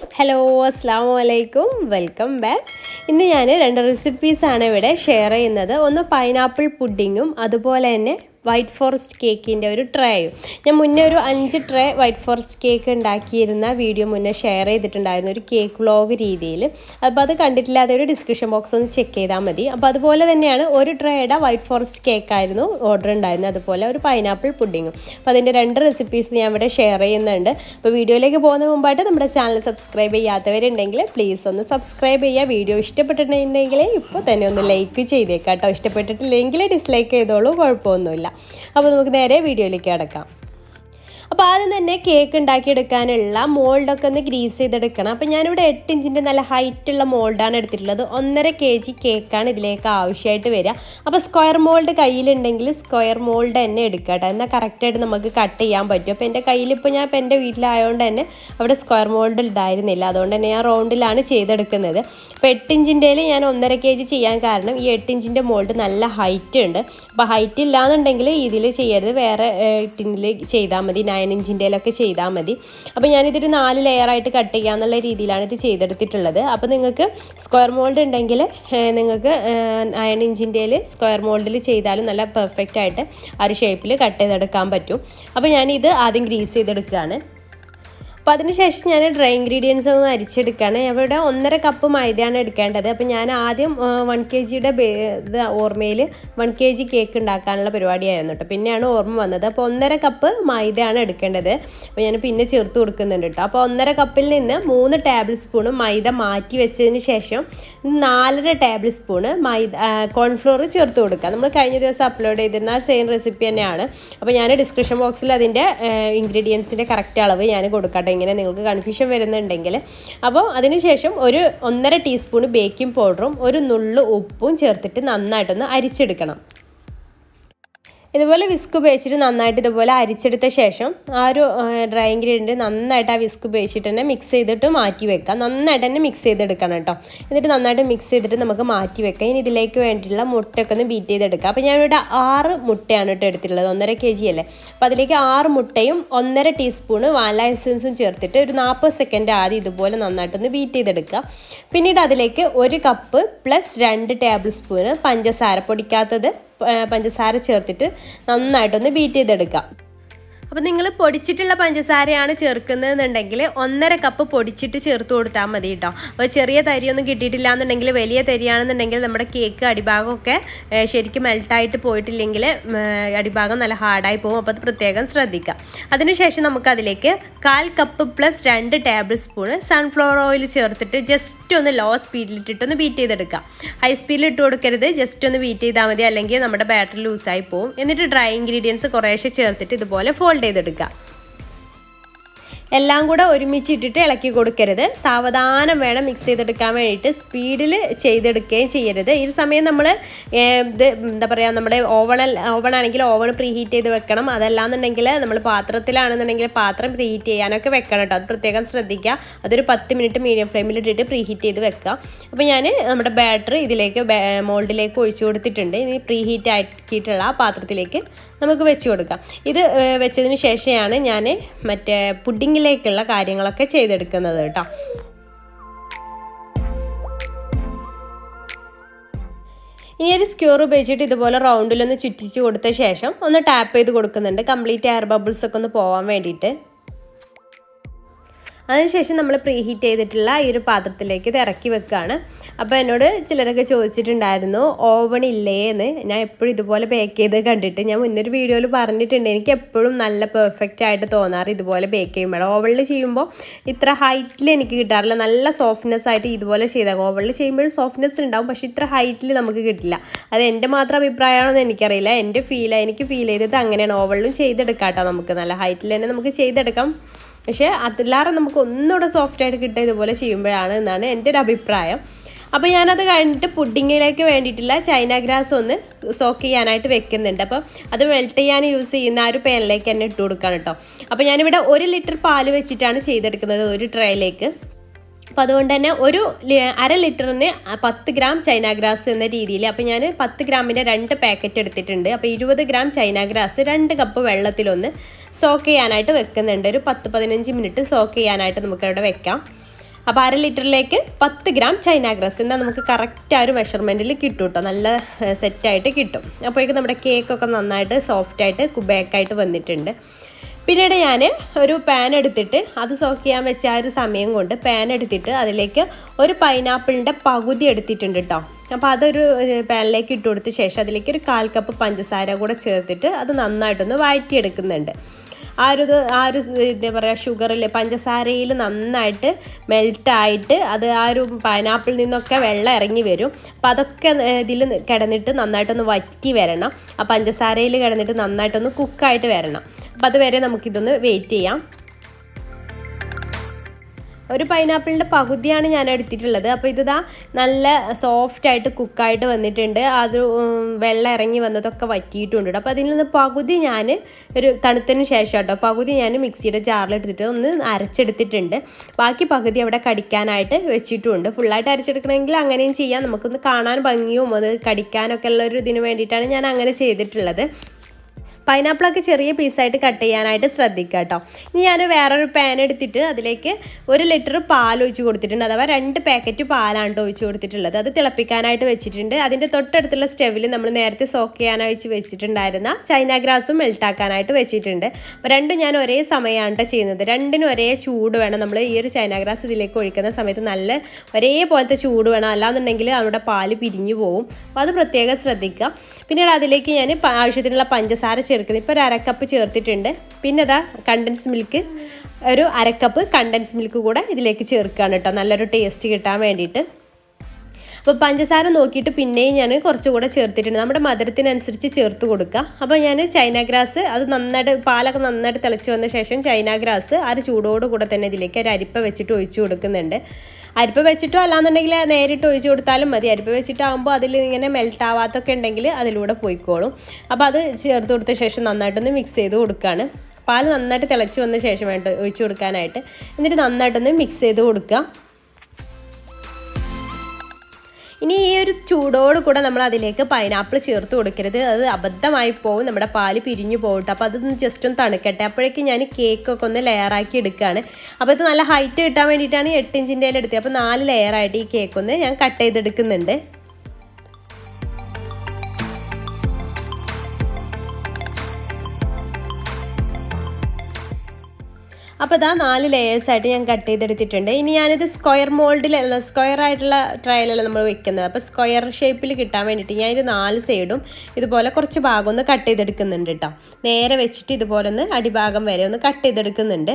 hello അസ്സാം വലൈക്കും welcome back ഇന്ന് ഞാൻ രണ്ട് റെസിപ്പീസാണ് ഇവിടെ ഷെയർ ചെയ്യുന്നത് ഒന്ന് പൈനാപ്പിൾ പുഡിങ്ങും അതുപോലെ തന്നെ വൈറ്റ് ഫോറസ്റ്റ് കേക്കിൻ്റെ ഒരു ട്രേയും ഞാൻ മുന്നേ ഒരു അഞ്ച് ട്രേ വൈറ്റ് ഫോറസ്റ്റ് കേക്ക് ഉണ്ടാക്കിയിരുന്ന വീഡിയോ മുന്നേ ഷെയർ ചെയ്തിട്ടുണ്ടായിരുന്നു ഒരു കേക്ക് വ്ളോഗ് രീതിയിൽ അപ്പോൾ അത് കണ്ടിട്ടില്ലാതെ ഒരു ഡിസ്ക്രിപ്ഷൻ ബോക്സ് ഒന്ന് ചെക്ക് ചെയ്താൽ മതി അപ്പോൾ അതുപോലെ തന്നെയാണ് ഒരു ട്രേയുടെ വൈറ്റ് ഫോറസ്റ്റ് കേക്കായിരുന്നു ഓർഡർ ഉണ്ടായിരുന്നത് അതുപോലെ ഒരു പൈനാപ്പിൾ പുഡിങ്ങും അപ്പോൾ അതിൻ്റെ രണ്ട് റെസിപ്പീസ് ഞാൻ ഇവിടെ ഷെയർ ചെയ്യുന്നുണ്ട് അപ്പോൾ വീഡിയോയിലേക്ക് പോകുന്ന മുമ്പായിട്ട് നമ്മുടെ ചാനൽ സബ്സ്ക്രൈബ് ചെയ്യാത്തവരുണ്ടെങ്കിൽ പ്ലീസ് ഒന്ന് സബ്സ്ക്രൈബ് ചെയ്യുക വീഡിയോ ഇഷ്ടപ്പെട്ടിട്ടുണ്ടെങ്കിൽ ഇപ്പോൾ തന്നെ ഒന്ന് ലൈക്ക് ചെയ്തേക്കാം കേട്ടോ ഇഷ്ടപ്പെട്ടിട്ടില്ലെങ്കിൽ ഡിസ്ലൈക്ക് ചെയ്തോളൂ കുഴപ്പമൊന്നുമില്ല അപ്പോൾ നമുക്ക് നേരെ വീഡിയോയിലേക്ക് കിടക്കാം അപ്പോൾ ആദ്യം തന്നെ കേക്ക് ഉണ്ടാക്കിയെടുക്കാനുള്ള മോൾഡൊക്കെ ഒന്ന് ഗ്രീസ് ചെയ്തെടുക്കണം അപ്പോൾ ഞാനിവിടെ എട്ട് ഇഞ്ചിൻ്റെ നല്ല ഹൈറ്റുള്ള മോൾഡാണ് എടുത്തിട്ടുള്ളത് ഒന്നര കെ ജി കേക്കാണ് ഇതിലേക്ക് ആവശ്യമായിട്ട് വരിക അപ്പോൾ സ്ക്വയർ മോൾഡ് കയ്യിലുണ്ടെങ്കിൽ സ്ക്വയർ മോൾഡ് തന്നെ എടുക്കുക കേട്ടോ എന്നാൽ കറക്റ്റായിട്ട് നമുക്ക് കട്ട് ചെയ്യാൻ പറ്റും അപ്പോൾ എൻ്റെ കയ്യിലിപ്പോൾ ഞാൻ ഇപ്പോൾ എൻ്റെ വീട്ടിലായതുകൊണ്ട് തന്നെ അവിടെ സ്ക്വയർ മോൾഡ് ഉണ്ടായിരുന്നില്ല അതുകൊണ്ട് തന്നെ ഞാൻ റൗണ്ടിലാണ് ചെയ്തെടുക്കുന്നത് അപ്പോൾ എട്ട് ഇഞ്ചിൻ്റെയിൽ ഞാൻ ഒന്നര കെ ജി ചെയ്യാൻ കാരണം ഈ എട്ട് ഇഞ്ചിൻ്റെ മോൾഡ് നല്ല ഹൈറ്റ് ഉണ്ട് അപ്പോൾ ഹൈറ്റ് ഇല്ലാന്നുണ്ടെങ്കിൽ ഇതിൽ ചെയ്യരുത് വേറെ ടിന്നിൽ ചെയ്താൽ മതി നയൻ ഇഞ്ചിൻ്റെയിലൊക്കെ ചെയ്താൽ മതി അപ്പോൾ ഞാനിതൊരു നാല് ലെയറായിട്ട് കട്ട് ചെയ്യാന്നുള്ള രീതിയിലാണ് ഇത് ചെയ്തെടുത്തിട്ടുള്ളത് അപ്പോൾ നിങ്ങൾക്ക് സ്ക്വയർ മോൾഡ് ഉണ്ടെങ്കിൽ നിങ്ങൾക്ക് നയൻ ഇഞ്ചിൻ്റെയിൽ സ്ക്വയർ മോൾഡിൽ ചെയ്താലും നല്ല പെർഫെക്റ്റ് ആയിട്ട് ആ ഒരു ഷേപ്പിൽ കട്ട് ചെയ്തെടുക്കാൻ പറ്റും അപ്പോൾ ഞാനിത് ആദ്യം ഗ്രീസ് ചെയ്തെടുക്കുകയാണ് അപ്പോൾ അതിനുശേഷം ഞാൻ ഡ്രൈ ഇൻഗ്രീഡിയൻസ് ഒന്ന് അരിച്ചെടുക്കുകയാണ് ഇവിടെ ഒന്നര കപ്പ് മൈദയാണ് എടുക്കേണ്ടത് അപ്പോൾ ഞാൻ ആദ്യം വൺ കെ ജിയുടെ ഇത് ഓർമ്മയിൽ വൺ കെ ജി കേക്ക് ഉണ്ടാക്കാനുള്ള പരിപാടിയായിരുന്നു കേട്ടോ പിന്നെയാണ് ഓർമ്മ വന്നത് അപ്പോൾ ഒന്നര കപ്പ് മൈദയാണ് എടുക്കേണ്ടത് അപ്പോൾ ഞാൻ പിന്നെ ചേർത്ത് കൊടുക്കുന്നുണ്ട് കേട്ടോ അപ്പോൾ ഒന്നര കപ്പിൽ നിന്ന് മൂന്ന് ടേബിൾ സ്പൂണ് മൈദ മാറ്റി വെച്ചതിന് ശേഷം നാലര ടേബിൾ സ്പൂണ് മൈദ കോൺഫ്ലോർ ചേർത്ത് കൊടുക്കുക നമ്മൾ കഴിഞ്ഞ ദിവസം അപ്ലോഡ് ചെയ്തിരുന്ന സെയിം റെസിപ്പി തന്നെയാണ് അപ്പോൾ ഞാൻ ഡിസ്ക്രിപ്ഷൻ ബോക്സിൽ അതിൻ്റെ ഇൻഗ്രീഡിയൻസിൻ്റെ കറക്റ്റ് അളവ് ഞാൻ കൊടുക്കട്ടെ ഇങ്ങനെ നിങ്ങൾക്ക് കൺഫ്യൂഷൻ വരുന്നുണ്ടെങ്കിൽ അപ്പോൾ അതിനുശേഷം ഒരു ഒന്നര ടീസ്പൂൺ ബേക്കിംഗ് പൗഡറും ഒരു നുള്ളു ഉപ്പും ചേർത്തിട്ട് നന്നായിട്ടൊന്ന് അരിച്ചെടുക്കണം ഇതുപോലെ വിസ്ക് ഉപയോഗിച്ചിട്ട് നന്നായിട്ട് ഇതുപോലെ അരിച്ചെടുത്ത ശേഷം ആ ഒരു ഡ്രൈ ഇൻഗ്രീഡിയൻറ്റ് നന്നായിട്ട് ആ വിസ്ക് ഉപയോഗിച്ചിട്ട് തന്നെ മിക്സ് ചെയ്തിട്ട് മാറ്റി വെക്കാം നന്നായിട്ട് തന്നെ മിക്സ് ചെയ്തെടുക്കണം കേട്ടോ എന്നിട്ട് നന്നായിട്ട് മിക്സ് ചെയ്തിട്ട് നമുക്ക് മാറ്റി വെക്കാം ഇനി ഇതിലേക്ക് വേണ്ടിയിട്ടുള്ള മുട്ടയൊക്കെ ഒന്ന് ബീറ്റ് ചെയ്തെടുക്കാം അപ്പോൾ ഞാനിവിടെ ആറ് മുട്ടയാണ് കേട്ടോ എടുത്തിട്ടുള്ളത് ഒന്നര കെ ജി അല്ലേ അപ്പോൾ അതിലേക്ക് ആറ് മുട്ടയും ഒന്നര ടീസ്പൂണ് വാനില എസൻസും ചേർത്തിട്ട് ഒരു നാൽപ്പത് സെക്കൻഡ് ആദ്യം ഇതുപോലെ നന്നായിട്ടൊന്ന് ബീറ്റ് ചെയ്തെടുക്കുക പിന്നീട് അതിലേക്ക് ഒരു കപ്പ് പ്ലസ് രണ്ട് ടേബിൾ സ്പൂണ് പഞ്ചസാര പൊടിക്കാത്തത് പഞ്ചസാര ചേർത്തിട്ട് നന്നായിട്ടൊന്ന് ബീറ്റ് ചെയ്തെടുക്കാം അപ്പോൾ നിങ്ങൾ പൊടിച്ചിട്ടുള്ള പഞ്ചസാരയാണ് ചേർക്കുന്നതെന്നുണ്ടെങ്കിൽ ഒന്നര കപ്പ് പൊടിച്ചിട്ട് ചേർത്ത് കൊടുത്താൽ മതി കേട്ടോ അപ്പോൾ ചെറിയ തരിയൊന്നും കിട്ടിയിട്ടില്ല എന്നുണ്ടെങ്കിൽ വലിയ തരിയാണെന്നുണ്ടെങ്കിൽ നമ്മുടെ കേക്ക് അടിഭാഗമൊക്കെ ശരിക്കും മെൽട്ടായിട്ട് പോയിട്ടില്ലെങ്കിൽ അടിഭാഗം നല്ല ഹാർഡായി പോകും അപ്പോൾ അത് പ്രത്യേകം ശ്രദ്ധിക്കുക അതിനുശേഷം നമുക്കതിലേക്ക് കാൽ കപ്പ് പ്ലസ് രണ്ട് ടേബിൾ സ്പൂണ് സൺഫ്ലവർ ഓയിൽ ചേർത്തിട്ട് ജസ്റ്റ് ഒന്ന് ലോ സ്പീഡിലിട്ടിട്ടൊന്ന് ബീറ്റ് ചെയ്തെടുക്കാം ഹൈ സ്പീഡിൽ ഇട്ട് കൊടുക്കരുത് ജസ്റ്റ് ഒന്ന് ബീറ്റ് ചെയ്താൽ മതി അല്ലെങ്കിൽ നമ്മുടെ ബാറ്ററി ലൂസായി പോകും എന്നിട്ട് ഡ്രൈ ഇൻഗ്രീഡിയൻസ് കുറേശ്ശെ ചേർത്തിട്ട് ഇതുപോലെ ഫോൾഡ് ചെയ്തെടുക്കുക എല്ലാം കൂടെ ഒരുമിച്ച് ഇട്ടിട്ട് ഇളക്കി കൊടുക്കരുത് സാവധാനം വേണം മിക്സ് ചെയ്തെടുക്കാൻ വേണ്ടിയിട്ട് സ്പീഡിൽ ചെയ്തെടുക്കുകയും ചെയ്യരുത് ഈ സമയം നമ്മൾ ഇത് എന്താ പറയുക നമ്മുടെ ഓവൺ ഓവൺ ആണെങ്കിൽ ഓവൺ പ്രീ ഹീറ്റ് ചെയ്ത് വെക്കണം അതല്ലാന്നുണ്ടെങ്കിൽ നമ്മൾ പാത്രത്തിലാണെന്നുണ്ടെങ്കിൽ പാത്രം പ്രീ ഹീറ്റ് ചെയ്യാനൊക്കെ വെക്കണം കേട്ടോ അത് പ്രത്യേകം ശ്രദ്ധിക്കുക അതൊരു പത്ത് മിനിറ്റ് മീഡിയം ഫ്ലെയിമിൽ ഇട്ടിട്ട് പ്രീ ഹീറ്റ് ചെയ്ത് വെക്കുക അപ്പോൾ ഞാൻ നമ്മുടെ ബാറ്ററി ഇതിലേക്ക് മോൾഡിലേക്ക് ഒഴിച്ചു കൊടുത്തിട്ടുണ്ട് ഇനി പ്രീ ഹീറ്റ് ആക്കിയിട്ടുള്ള ആ പാത്രത്തിലേക്ക് നമുക്ക് വെച്ച് കൊടുക്കാം ഇത് വെച്ചതിന് ശേഷമാണ് ഞാൻ മറ്റേ പുഡിങ്ങിലേക്കുള്ള കാര്യങ്ങളൊക്കെ ചെയ്തെടുക്കുന്നത് കേട്ടോ ഇനി ഒരു സ്ക്യൂർ ഉപയോഗിച്ചിട്ട് ഇതുപോലെ റൗണ്ടിലൊന്ന് ചുറ്റിച്ച് കൊടുത്ത ശേഷം ഒന്ന് ടാപ്പ് ചെയ്ത് കൊടുക്കുന്നുണ്ട് കംപ്ലീറ്റ് എയർ ബബിൾസ് ഒക്കെ ഒന്ന് പോകാൻ വേണ്ടിയിട്ട് അതിനുശേഷം നമ്മൾ പ്രീ ഹീറ്റ് ചെയ്തിട്ടുള്ള ഈ ഒരു പാത്രത്തിലേക്ക് ഇത് ഇറക്കി വെക്കുകയാണ് അപ്പോൾ എന്നോട് ചിലരൊക്കെ ചോദിച്ചിട്ടുണ്ടായിരുന്നു ഓവൺ ഇല്ലേ എന്ന് ഞാൻ എപ്പോഴും ഇതുപോലെ ബേക്ക് ചെയ്ത് കണ്ടിട്ട് ഞാൻ മുന്നൊരു വീഡിയോയിൽ പറഞ്ഞിട്ടുണ്ട് എനിക്ക് എപ്പോഴും നല്ല പെർഫെക്റ്റ് ആയിട്ട് തോന്നാറ് ഇതുപോലെ ബേക്ക് ചെയ്യുമ്പോൾ ഓവണിൽ ചെയ്യുമ്പോൾ ഇത്ര ഹൈറ്റിൽ എനിക്ക് കിട്ടാറില്ല നല്ല സോഫ്റ്റ്നെസ് ആയിട്ട് ഇതുപോലെ ചെയ്താൽ ഓവണിൽ ചെയ്യുമ്പോഴും സോഫ്റ്റ്നെസ് ഉണ്ടാവും പക്ഷേ ഇത്ര ഹൈറ്റിൽ നമുക്ക് കിട്ടില്ല അത് എൻ്റെ മാത്രം അഭിപ്രായമാണെന്ന് എനിക്കറിയില്ല എൻ്റെ ഫീൽ എനിക്ക് ഫീൽ ചെയ്തത് അങ്ങനെയാണ് ഓവണിലും ചെയ്തെടുക്കാം കേട്ടോ നമുക്ക് നല്ല ഹൈറ്റിൽ തന്നെ നമുക്ക് ചെയ്തെടുക്കാം പക്ഷേ അതിലാറെ നമുക്ക് ഒന്നുകൂടെ സോഫ്റ്റ് ആയിട്ട് കിട്ടുക ഇതുപോലെ ചെയ്യുമ്പോഴാണ് എന്നാണ് എൻ്റെ ഒരു അഭിപ്രായം അപ്പോൾ ഞാനത് കഴിഞ്ഞിട്ട് പുഡിങ്ങിലേക്ക് വേണ്ടിയിട്ടുള്ള ചൈന ഗ്രാസ് ഒന്ന് സോക്ക് ചെയ്യാനായിട്ട് വെക്കുന്നുണ്ട് അപ്പോൾ അത് മെൽറ്റ് ചെയ്യാൻ യൂസ് ചെയ്യുന്ന ആ ഒരു പാനിലേക്ക് തന്നെ ഇട്ട് കൊടുക്കണം കേട്ടോ അപ്പോൾ ഞാനിവിടെ ഒരു ലിറ്റർ പാല് വെച്ചിട്ടാണ് ചെയ്തെടുക്കുന്നത് ഒരു ട്രേയിലേക്ക് അപ്പോൾ അതുകൊണ്ട് തന്നെ ഒരു അര ലിറ്ററിന് പത്ത് ഗ്രാം ചൈന ഗ്രാസ് എന്ന രീതിയിൽ അപ്പോൾ ഞാൻ പത്ത് ഗ്രാമിൻ്റെ രണ്ട് പാക്കറ്റ് എടുത്തിട്ടുണ്ട് അപ്പോൾ ഇരുപത് ഗ്രാം ചൈന ഗ്രാസ് രണ്ട് കപ്പ് വെള്ളത്തിലൊന്ന് സോക്ക് ചെയ്യാനായിട്ട് വെക്കുന്നുണ്ട് ഒരു പത്ത് പതിനഞ്ച് മിനിറ്റ് സോക്ക് ചെയ്യാനായിട്ട് നമുക്കവിടെ വെക്കാം അപ്പോൾ അര ലിറ്ററിലേക്ക് പത്ത് ഗ്രാം ചൈന ഗ്രാസ് എന്നാൽ നമുക്ക് കറക്റ്റ് ആ ഒരു മെഷർമെൻറ്റിൽ കിട്ടും കേട്ടോ നല്ല സെറ്റായിട്ട് കിട്ടും അപ്പോഴേക്കും നമ്മുടെ കേക്കൊക്കെ നന്നായിട്ട് സോഫ്റ്റായിട്ട് ബേക്കായിട്ട് വന്നിട്ടുണ്ട് പിന്നീട് ഞാൻ ഒരു പാൻ എടുത്തിട്ട് അത് സോക്ക് ചെയ്യാൻ വെച്ച ആ ഒരു സമയം കൊണ്ട് പാൻ എടുത്തിട്ട് അതിലേക്ക് ഒരു പൈനാപ്പിളിൻ്റെ പകുതി എടുത്തിട്ടുണ്ട് കേട്ടോ അപ്പോൾ അതൊരു പാനിലേക്ക് ഇട്ട് കൊടുത്ത ശേഷം അതിലേക്ക് ഒരു കാൽ കപ്പ് പഞ്ചസാര കൂടെ ചേർത്തിട്ട് അത് നന്നായിട്ടൊന്ന് വഴറ്റിയെടുക്കുന്നുണ്ട് ആ ഒരു ആ ഒരു എന്താ പറയുക ഷുഗറിൽ പഞ്ചസാരയിൽ നന്നായിട്ട് മെൽട്ടായിട്ട് അത് ആ ഒരു പൈനാപ്പിളിൽ നിന്നൊക്കെ വെള്ളം ഇറങ്ങി വരും അപ്പോൾ അതൊക്കെ ഇതിൽ കിടന്നിട്ട് നന്നായിട്ടൊന്ന് വറ്റി വരണം ആ പഞ്ചസാരയിൽ കിടന്നിട്ട് നന്നായിട്ടൊന്ന് കുക്കായിട്ട് വരണം അപ്പോൾ അതുവരെ നമുക്കിതൊന്ന് വെയിറ്റ് ചെയ്യാം ഒരു പൈനാപ്പിളിൻ്റെ പകുതിയാണ് ഞാൻ എടുത്തിട്ടുള്ളത് അപ്പോൾ ഇതാ നല്ല സോഫ്റ്റായിട്ട് കുക്കായിട്ട് വന്നിട്ടുണ്ട് അത് വെള്ളം ഇറങ്ങി വന്നതൊക്കെ വറ്റിയിട്ടുണ്ട് അപ്പോൾ അതിൽ നിന്ന് പകുതി ഞാൻ ഒരു തണുത്തതിന് ശേഷം കേട്ടോ പകുതി ഞാൻ മിക്സിയുടെ ജാറിലെടുത്തിട്ട് ഒന്ന് അരച്ചെടുത്തിട്ടുണ്ട് ബാക്കി പകുതി അവിടെ കടിക്കാനായിട്ട് വെച്ചിട്ടുമുണ്ട് ഫുള്ളായിട്ട് അരച്ചെടുക്കണമെങ്കിൽ അങ്ങനെയും ചെയ്യാം നമുക്കൊന്ന് കാണാൻ ഭംഗിയും അത് കടിക്കാനൊക്കെ ഉള്ള ഒരു ഇതിന് വേണ്ടിയിട്ടാണ് ഞാൻ അങ്ങനെ ചെയ്തിട്ടുള്ളത് പൈനാപ്പിളൊക്കെ ചെറിയ പീസായിട്ട് കട്ട് ചെയ്യാനായിട്ട് ശ്രദ്ധിക്കുക കേട്ടോ ഇനി ഞാൻ വേറൊരു പാൻ എടുത്തിട്ട് അതിലേക്ക് ഒരു ലിറ്റർ പാൽ ഒഴിച്ച് കൊടുത്തിട്ടുണ്ട് അഥവാ രണ്ട് പാക്കറ്റ് പാലാണ് ഒഴിച്ച് കൊടുത്തിട്ടുള്ളത് അത് തിളപ്പിക്കാനായിട്ട് വെച്ചിട്ടുണ്ട് അതിൻ്റെ തൊട്ടടുത്തുള്ള സ്റ്റെവിൽ നമ്മൾ നേരത്തെ സോക്ക് ചെയ്യാനായിട്ട് വെച്ചിട്ടുണ്ടായിരുന്ന ചൈന ഗ്രാസും മെൽട്ടാക്കാനായിട്ട് വെച്ചിട്ടുണ്ട് അപ്പോൾ രണ്ടും ഞാൻ ഒരേ സമയമാണ് ചെയ്യുന്നത് രണ്ടിനും ഒരേ ചൂട് വേണം നമ്മൾ ഈ ഒരു ചൈന ഗ്രാസ് ഇതിലേക്ക് ഒഴിക്കുന്ന സമയത്ത് നല്ല ഒരേപോലത്തെ ചൂട് വേണം അല്ലാന്നുണ്ടെങ്കിൽ അവിടെ പാല് പിരിഞ്ഞു പോകും അപ്പോൾ അത് പ്രത്യേകം ശ്രദ്ധിക്കുക പിന്നീട് അതിലേക്ക് ഞാൻ ആവശ്യത്തിനുള്ള പഞ്ചസാര ചേർക്കുന്നത് ഇപ്പോൾ ഒരു അരക്കപ്പ് ചേർത്തിട്ടുണ്ട് പിന്നെ അതാ കണ്ടൻസ് മിൽക്ക് ഒരു അരക്കപ്പ് കണ്ടൻസ് മിൽക്ക് കൂടെ ഇതിലേക്ക് ചേർക്കുകയാണ് കേട്ടോ നല്ലൊരു ടേസ്റ്റ് കിട്ടാൻ വേണ്ടിയിട്ട് അപ്പോൾ പഞ്ചസാര നോക്കിയിട്ട് പിന്നെയും ഞാൻ കുറച്ചുകൂടെ ചേർത്തിട്ടുണ്ട് നമ്മുടെ മധുരത്തിനനുസരിച്ച് ചേർത്ത് കൊടുക്കുക അപ്പോൾ ഞാൻ ചൈന ഗ്രാസ് അത് നന്നായിട്ട് പാലൊക്കെ നന്നായിട്ട് തിളച്ച് വന്ന ശേഷം ചൈന ഗ്രാസ് ആ ഒരു ചൂടോട് കൂടെ തന്നെ ഇതിലേക്ക് ഒരു അരിപ്പ വെച്ചിട്ട് ഒഴിച്ചു കൊടുക്കുന്നുണ്ട് അരിപ്പ വെച്ചിട്ടോ അല്ലാന്നുണ്ടെങ്കിൽ നേരിട്ട് ഒഴിച്ചു കൊടുത്താലും മതി അരിപ്പ വെച്ചിട്ടാകുമ്പോൾ അതിൽ ഇങ്ങനെ മെൽറ്റ് ആവാത്തൊക്കെ ഉണ്ടെങ്കിൽ അതിലൂടെ പോയിക്കോളും അപ്പോൾ അത് ചേർത്ത് കൊടുത്ത ശേഷം നന്നായിട്ടൊന്ന് മിക്സ് ചെയ്ത് കൊടുക്കുകയാണ് പാൽ നന്നായിട്ട് തിളച്ച് വന്ന ശേഷം വേണ്ട ഒഴിച്ചു കൊടുക്കാനായിട്ട് എന്നിട്ട് നന്നായിട്ടൊന്ന് മിക്സ് ചെയ്ത് കൊടുക്കുക ഇനി ഈ ഒരു ചൂടോട് കൂടെ നമ്മൾ അതിലേക്ക് പൈനാപ്പിൾ ചേർത്ത് കൊടുക്കരുത് അത് അബദ്ധമായി പോകും നമ്മുടെ പാല് പിരിഞ്ഞു പോകട്ടെ അപ്പോൾ അതൊന്ന് ജസ്റ്റ് ഒന്ന് തണുക്കട്ടെ അപ്പോഴേക്കും ഞാൻ കേക്കൊക്കെ ഒന്ന് ലെയറാക്കി എടുക്കുകയാണ് അപ്പോൾ ഇത് നല്ല ഹൈറ്റ് കിട്ടാൻ വേണ്ടിയിട്ടാണ് എട്ട് ഇഞ്ചിൻ്റെ എടുത്തത് അപ്പോൾ നാല് ലെയറായിട്ട് ഈ കേക്ക് ഒന്ന് ഞാൻ കട്ട് ചെയ്തെടുക്കുന്നുണ്ട് അപ്പോൾ ഇതാ നാല് ലെയേഴ്സായിട്ട് ഞാൻ കട്ട് ചെയ്തെടുത്തിട്ടുണ്ട് ഇനി ഞാനിത് സ്ക്വയർ മോൾഡിലല്ല സ്ക്വയർ ആയിട്ടുള്ള ട്രയലല്ല നമ്മൾ വെക്കുന്നത് അപ്പോൾ സ്ക്വയർ ഷേപ്പിൽ കിട്ടാൻ വേണ്ടിയിട്ട് ഞാൻ ഇത് നാല് സൈഡും ഇതുപോലെ കുറച്ച് ഭാഗം ഒന്ന് കട്ട് ചെയ്തെടുക്കുന്നുണ്ട് കേട്ടോ നേരെ വെച്ചിട്ട് ഇതുപോലെ ഒന്ന് അടിഭാഗം വരെ ഒന്ന് കട്ട് ചെയ്തെടുക്കുന്നുണ്ട്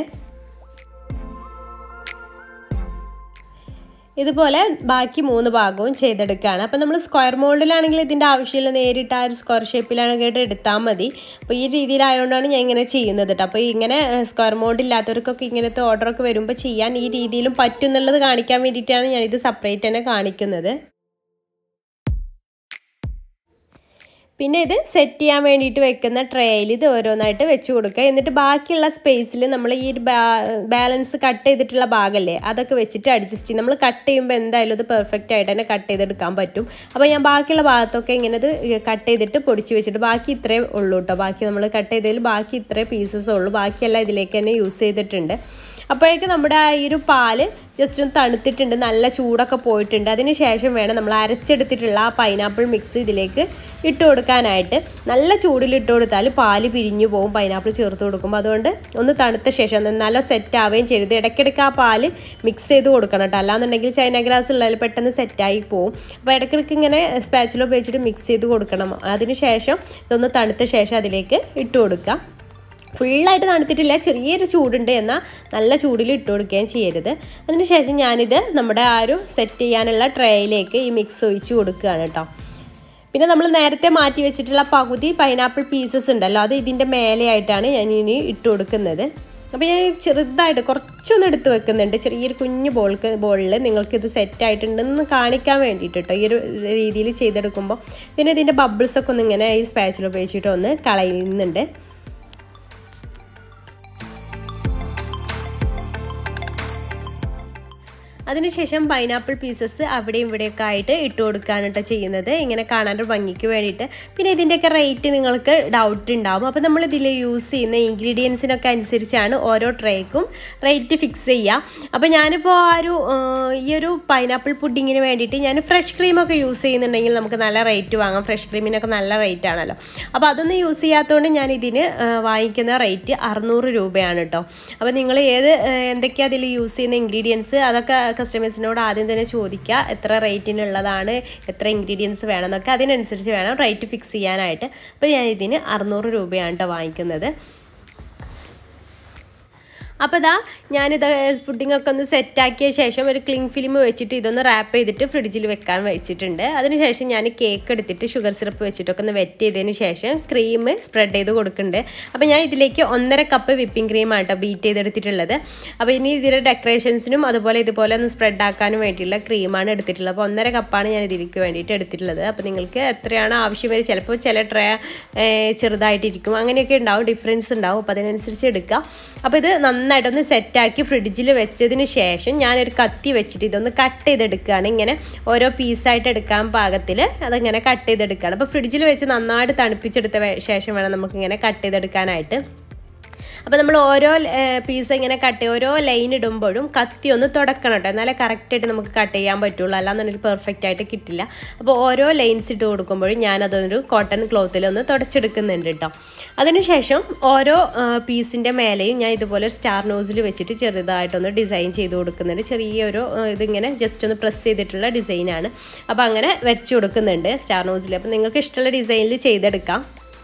ഇതുപോലെ ബാക്കി മൂന്ന് ഭാഗവും ചെയ്തെടുക്കുകയാണ് അപ്പോൾ നമ്മൾ സ്ക്വയർ മോൾഡിലാണെങ്കിൽ ഇതിൻ്റെ ആവശ്യമില്ല നേരിട്ട് ആ ഒരു സ്ക്വയർ ഷേപ്പിലാണെങ്കിൽ എടുത്താൽ മതി അപ്പോൾ ഈ രീതിയിലായതുകൊണ്ടാണ് ഞാൻ ഇങ്ങനെ ചെയ്യുന്നത് കേട്ടോ അപ്പോൾ ഇങ്ങനെ സ്ക്വയർ മോൾഡ് ഇല്ലാത്തവർക്കൊക്കെ ഇങ്ങനത്തെ ഓർഡറൊക്കെ വരുമ്പോൾ ചെയ്യാൻ ഈ രീതിയിലും പറ്റും എന്നുള്ളത് കാണിക്കാൻ വേണ്ടിയിട്ടാണ് ഞാനിത് സെപ്പറേറ്റ് തന്നെ കാണിക്കുന്നത് പിന്നെ ഇത് സെറ്റ് ചെയ്യാൻ വേണ്ടിയിട്ട് വെക്കുന്ന ട്രേയിൽ ഇത് ഓരോന്നായിട്ട് വെച്ച് കൊടുക്കുക എന്നിട്ട് ബാക്കിയുള്ള സ്പേസിൽ നമ്മൾ ഈ ഒരു ബാലൻസ് കട്ട് ചെയ്തിട്ടുള്ള ഭാഗമല്ലേ അതൊക്കെ വെച്ചിട്ട് അഡ്ജസ്റ്റ് ചെയ്യും നമ്മൾ കട്ട് ചെയ്യുമ്പോൾ എന്തായാലും ഇത് പെർഫെക്റ്റ് ആയിട്ട് തന്നെ കട്ട് ചെയ്തെടുക്കാൻ പറ്റും അപ്പോൾ ഞാൻ ബാക്കിയുള്ള ഭാഗത്തൊക്കെ ഇങ്ങനെ ഇത് കട്ട് ചെയ്തിട്ട് പൊടിച്ച് വെച്ചിട്ട് ബാക്കി ഇത്രേ ഉള്ളൂ കേട്ടോ ബാക്കി നമ്മൾ കട്ട് ചെയ്തതിൽ ബാക്കി ഇത്രേ പീസസ് ഉള്ളൂ ബാക്കിയെല്ലാം ഇതിലേക്ക് തന്നെ യൂസ് ചെയ്തിട്ടുണ്ട് അപ്പോഴേക്കും നമ്മുടെ ആ ഈ ഒരു പാല് ജസ്റ്റ് ഒന്ന് തണുത്തിട്ടുണ്ട് നല്ല ചൂടൊക്കെ പോയിട്ടുണ്ട് അതിന് ശേഷം വേണം നമ്മൾ അരച്ചെടുത്തിട്ടുള്ള ആ പൈനാപ്പിൾ മിക്സ് ഇതിലേക്ക് ഇട്ട് കൊടുക്കാനായിട്ട് നല്ല ചൂടിൽ ഇട്ട് കൊടുത്താൽ പാല് പിരിഞ്ഞു പോകും പൈനാപ്പിൾ ചേർത്ത് കൊടുക്കുമ്പോൾ അതുകൊണ്ട് ഒന്ന് തണുത്ത ശേഷം നല്ല സെറ്റ് ആവുകയും ചെയ്ത് ഇടയ്ക്കിടയ്ക്ക് ആ പാല് മിക്സ് ചെയ്ത് കൊടുക്കണം കേട്ടോ അല്ലാന്നുണ്ടെങ്കിൽ ചൈന ഗ്രാസ് ഉള്ളതിൽ പെട്ടെന്ന് സെറ്റായി പോകും അപ്പോൾ ഇടയ്ക്കിടയ്ക്ക് ഇങ്ങനെ സ്പാച്ചിൽ ഉപയോഗിച്ചിട്ട് മിക്സ് ചെയ്ത് കൊടുക്കണം അതിന് ശേഷം ഇതൊന്ന് തണുത്ത ശേഷം അതിലേക്ക് ഇട്ട് കൊടുക്കുക ഫുള്ളായിട്ട് തണുത്തിട്ടില്ല ചെറിയൊരു ചൂടുണ്ട് എന്നാൽ നല്ല ചൂടിൽ ഇട്ട് കൊടുക്കുകയും ചെയ്യരുത് അതിനുശേഷം ഞാനിത് നമ്മുടെ ആ ഒരു സെറ്റ് ചെയ്യാനുള്ള ട്രേയിലേക്ക് ഈ മിക്സ് ഒഴിച്ച് കൊടുക്കുകയാണ് കേട്ടോ പിന്നെ നമ്മൾ നേരത്തെ മാറ്റി വെച്ചിട്ടുള്ള പകുതി പൈനാപ്പിൾ പീസസ് ഉണ്ടല്ലോ അത് ഇതിൻ്റെ മേലെയായിട്ടാണ് ഞാൻ ഇനി ഇട്ട് കൊടുക്കുന്നത് അപ്പോൾ ഞാൻ ചെറുതായിട്ട് കുറച്ചൊന്ന് എടുത്ത് വെക്കുന്നുണ്ട് ചെറിയൊരു കുഞ്ഞു ബോൾക്ക് ബോളിൽ നിങ്ങൾക്ക് ഇത് സെറ്റ് ആയിട്ടുണ്ടെന്ന് കാണിക്കാൻ വേണ്ടിയിട്ട് കേട്ടോ ഈ ഒരു രീതിയിൽ ചെയ്തെടുക്കുമ്പോൾ പിന്നെ ഇതിൻ്റെ ബബിൾസൊക്കെ ഒന്ന് ഇങ്ങനെ ഈ സ്പാച്ചിൽ ഉപയോഗിച്ചിട്ട് ഒന്ന് കളയുന്നുണ്ട് അതിനുശേഷം പൈനാപ്പിൾ പീസസ് അവിടെയും ഇവിടെയൊക്കെ ആയിട്ട് ഇട്ട് കൊടുക്കുകയാണ് കേട്ടോ ചെയ്യുന്നത് ഇങ്ങനെ കാണാനൊരു ഭംഗിക്ക് വേണ്ടിയിട്ട് പിന്നെ ഇതിൻ്റെയൊക്കെ റേറ്റ് നിങ്ങൾക്ക് ഡൗട്ട് ഉണ്ടാവും അപ്പോൾ നമ്മൾ ഇതിൽ യൂസ് ചെയ്യുന്ന ഇൻഗ്രീഡിയൻസിനൊക്കെ അനുസരിച്ചാണ് ഓരോ ട്രേക്കും റേറ്റ് ഫിക്സ് ചെയ്യുക അപ്പോൾ ഞാനിപ്പോൾ ആ ഒരു ഈ ഒരു പൈനാപ്പിൾ പുഡിങ്ങിന് വേണ്ടിയിട്ട് ഞാൻ ഫ്രഷ് ക്രീമൊക്കെ യൂസ് ചെയ്യുന്നുണ്ടെങ്കിൽ നമുക്ക് നല്ല റേറ്റ് വാങ്ങാം ഫ്രഷ് ക്രീമിനൊക്കെ നല്ല റേറ്റ് ആണല്ലോ അപ്പോൾ അതൊന്നും യൂസ് ചെയ്യാത്തതുകൊണ്ട് ഞാൻ ഇതിന് വാങ്ങിക്കുന്ന റേറ്റ് അറുന്നൂറ് രൂപയാണ് കേട്ടോ അപ്പോൾ നിങ്ങൾ ഏത് എന്തൊക്കെയാണ് അതിൽ യൂസ് ചെയ്യുന്ന ഇൻഗ്രീഡിയൻസ് അതൊക്കെ കസ്റ്റമേഴ്സിനോട് ആദ്യം തന്നെ ചോദിക്കുക എത്ര റേറ്റിനുള്ളതാണ് എത്ര ഇൻഗ്രീഡിയൻസ് വേണം എന്നൊക്കെ അതിനനുസരിച്ച് വേണം റേറ്റ് ഫിക്സ് ചെയ്യാനായിട്ട് അപ്പോൾ ഞാൻ ഇതിന് അറുന്നൂറ് രൂപയാണ് കേട്ടോ വാങ്ങിക്കുന്നത് അപ്പോൾ ഇതാ ഞാനിത് പുഡിങ്ങൊക്കെ ഒന്ന് സെറ്റാക്കിയ ശേഷം ഒരു ക്ലിങ് ഫിലിം വെച്ചിട്ട് ഇതൊന്ന് റാപ്പ് ചെയ്തിട്ട് ഫ്രിഡ്ജിൽ വെക്കാൻ വെച്ചിട്ടുണ്ട് അതിനുശേഷം ഞാൻ കേക്ക് എടുത്തിട്ട് ഷുഗർ സിറപ്പ് വെച്ചിട്ടൊക്കെ ഒന്ന് വെറ്റ് ചെയ്തതിന് ശേഷം ക്രീം സ്പ്രെഡ് ചെയ്ത് കൊടുക്കുന്നുണ്ട് അപ്പോൾ ഞാൻ ഇതിലേക്ക് ഒന്നര കപ്പ് വിപ്പിംഗ് ക്രീമാണ് കേട്ടോ ബീറ്റ് ചെയ്തെടുത്തിട്ടുള്ളത് അപ്പോൾ ഇനി ഇതിൻ്റെ ഡെക്കറേഷൻസിനും അതുപോലെ ഇതുപോലെ ഒന്ന് സ്പ്രെഡ് ആക്കാനും വേണ്ടിയിട്ടുള്ള ക്രീമാണ് എടുത്തിട്ടുള്ളത് അപ്പോൾ ഒന്നര കപ്പാണ് ഞാൻ ഇതിലേക്ക് വേണ്ടിയിട്ട് എടുത്തിട്ടുള്ളത് അപ്പോൾ നിങ്ങൾക്ക് എത്രയാണ് ആവശ്യം വരെ ചിലപ്പോൾ ചില ട്രേ ചെറുതായിട്ടിരിക്കും അങ്ങനെയൊക്കെ ഉണ്ടാവും ഡിഫറൻസ് ഉണ്ടാവും അപ്പോൾ അതിനനുസരിച്ച് എടുക്കുക അപ്പോൾ ഇത് നന്നായിട്ടൊന്ന് സെറ്റാക്കി ഫ്രിഡ്ജിൽ വെച്ചതിന് ശേഷം ഞാനൊരു കത്തി വെച്ചിട്ട് ഇതൊന്ന് കട്ട് ചെയ്തെടുക്കുകയാണ് ഇങ്ങനെ ഓരോ പീസായിട്ട് എടുക്കാൻ പാകത്തിൽ അതിങ്ങനെ കട്ട് ചെയ്തെടുക്കുകയാണ് അപ്പോൾ ഫ്രിഡ്ജിൽ വെച്ച് നന്നായിട്ട് തണുപ്പിച്ചെടുത്ത ശേഷം വേണം നമുക്കിങ്ങനെ കട്ട് ചെയ്തെടുക്കാനായിട്ട് അപ്പോൾ നമ്മൾ ഓരോ പീസ് ഇങ്ങനെ കട്ട് ഓരോ ലൈൻ ഇടുമ്പോഴും കത്തി ഒന്ന് തുടക്കണം കേട്ടോ എന്നാലേ കറക്റ്റായിട്ട് നമുക്ക് കട്ട് ചെയ്യാൻ പറ്റുള്ളൂ അല്ലാന്നുണ്ടെങ്കിൽ പെർഫെക്റ്റ് ആയിട്ട് കിട്ടില്ല അപ്പോൾ ഓരോ ലൈൻസ് ഇട്ട് കൊടുക്കുമ്പോഴും ഞാനതൊരു കോട്ടൺ ക്ലോത്തിൽ ഒന്ന് തുടച്ചെടുക്കുന്നുണ്ട് കേട്ടോ അതിനുശേഷം ഓരോ പീസിൻ്റെ മേലെയും ഞാൻ ഇതുപോലെ സ്റ്റാർ നോസിൽ വെച്ചിട്ട് ചെറുതായിട്ടൊന്ന് ഡിസൈൻ ചെയ്ത് കൊടുക്കുന്നുണ്ട് ചെറിയൊരു ഇതിങ്ങനെ ജസ്റ്റ് ഒന്ന് പ്രസ് ചെയ്തിട്ടുള്ള ഡിസൈനാണ് അപ്പോൾ അങ്ങനെ വരച്ചു കൊടുക്കുന്നുണ്ട് സ്റ്റാർ നോസിൽ അപ്പോൾ നിങ്ങൾക്ക് ഇഷ്ടമുള്ള ഡിസൈനിൽ ചെയ്തെടുക്കാം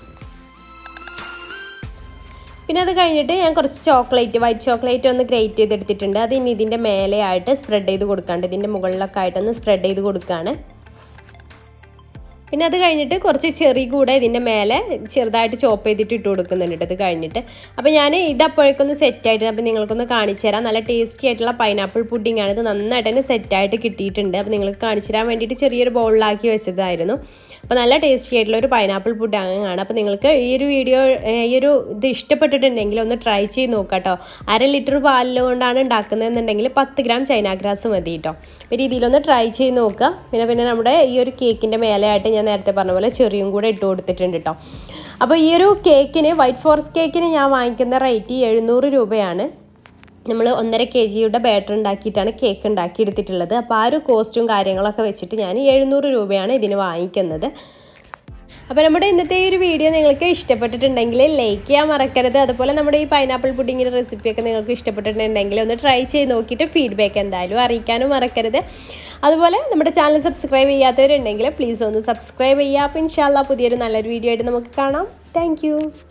പിന്നെ അത് കഴിഞ്ഞിട്ട് ഞാൻ കുറച്ച് ചോക്ലേറ്റ് വൈറ്റ് ചോക്ലേറ്റ് ഒന്ന് ഗ്രേറ്റ് ചെയ്തെടുത്തിട്ടുണ്ട് അത് ഇനി ഇതിൻ്റെ മേലെയായിട്ട് സ്പ്രെഡ് ചെയ്ത് കൊടുക്കാണ്ട് ഇതിൻ്റെ മുകളിലൊക്കെ ആയിട്ടൊന്ന് സ്പ്രെഡ് ചെയ്ത് കൊടുക്കുകയാണ് പിന്നെ അത് കഴിഞ്ഞിട്ട് കുറച്ച് ചെറി കൂടെ ഇതിൻ്റെ മേലെ ചെറുതായിട്ട് ചോപ്പ് ചെയ്തിട്ട് ഇട്ട് കൊടുക്കുന്നുണ്ട് ഇത് കഴിഞ്ഞിട്ട് അപ്പോൾ ഞാൻ ഇത് അപ്പോഴേക്കൊന്ന് സെറ്റായിട്ട് അപ്പോൾ നിങ്ങൾക്കൊന്ന് കാണിച്ചു തരാം നല്ല ടേസ്റ്റി ആയിട്ടുള്ള പൈനാപ്പിൾ പുഡിംഗ് ആണ് ഇത് നന്നായിട്ട് തന്നെ സെറ്റായിട്ട് കിട്ടിയിട്ടുണ്ട് അപ്പോൾ നിങ്ങൾക്ക് കാണിച്ചു തരാൻ വേണ്ടിയിട്ട് ചെറിയൊരു ബൗളിലാക്കി വെച്ചതായിരുന്നു അപ്പോൾ നല്ല ടേസ്റ്റി ആയിട്ടുള്ള ഒരു പൈനാപ്പിൾ പുഡിംഗ് ആണ് അപ്പോൾ നിങ്ങൾക്ക് ഈ ഒരു വീഡിയോ ഈ ഒരു ഇത് ഇഷ്ടപ്പെട്ടിട്ടുണ്ടെങ്കിൽ ഒന്ന് ട്രൈ ചെയ്ത് നോക്കാം കേട്ടോ അര ലിറ്റർ പാലിൽ കൊണ്ടാണ് ഉണ്ടാക്കുന്നതെന്നുണ്ടെങ്കിൽ പത്ത് ഗ്രാം ചൈന ഗ്രാസ് മതി കേട്ടോ ഈ രീതിയിലൊന്ന് ട്രൈ ചെയ്ത് നോക്കുക പിന്നെ പിന്നെ നമ്മുടെ ഈ ഒരു കേക്കിൻ്റെ മേലെയായിട്ട് ഞാൻ നേരത്തെ പറഞ്ഞ പോലെ ചെറിയും കൂടെ ഇട്ട് കൊടുത്തിട്ടുണ്ട് കേട്ടോ അപ്പോൾ ഈ ഒരു കേക്കിന് വൈറ്റ് ഫോറസ്റ്റ് കേക്കിന് ഞാൻ വാങ്ങിക്കുന്ന റേറ്റ് എഴുന്നൂറ് രൂപയാണ് നമ്മൾ ഒന്നര കെ ജിയുടെ ബാറ്റർ ഉണ്ടാക്കിയിട്ടാണ് കേക്ക് ഉണ്ടാക്കിയെടുത്തിട്ടുള്ളത് അപ്പോൾ ആ ഒരു കോസ്റ്റും കാര്യങ്ങളൊക്കെ വെച്ചിട്ട് ഞാൻ എഴുന്നൂറ് രൂപയാണ് ഇതിന് വാങ്ങിക്കുന്നത് അപ്പോൾ നമ്മുടെ ഇന്നത്തെ ഈ ഒരു വീഡിയോ നിങ്ങൾക്ക് ഇഷ്ടപ്പെട്ടിട്ടുണ്ടെങ്കിൽ ലൈക്ക് ചെയ്യാൻ മറക്കരുത് അതുപോലെ നമ്മുടെ ഈ പൈനാപ്പിൾ പുഡിങ്ങിൻ്റെ റെസിപ്പിയൊക്കെ നിങ്ങൾക്ക് ഇഷ്ടപ്പെട്ടിട്ടുണ്ടെങ്കിൽ ഒന്ന് ട്രൈ ചെയ്ത് നോക്കിയിട്ട് ഫീഡ്ബാക്ക് എന്തായാലും അറിയിക്കാനും മറക്കരുത് അതുപോലെ നമ്മുടെ ചാനൽ സബ്സ്ക്രൈബ് ചെയ്യാത്തവരുണ്ടെങ്കിൽ പ്ലീസ് ഒന്ന് സബ്സ്ക്രൈബ് ചെയ്യുക അപ്പോൾ ഇൻഷാല്ല പുതിയൊരു നല്ലൊരു വീഡിയോ ആയിട്ട് നമുക്ക് കാണാം താങ്ക്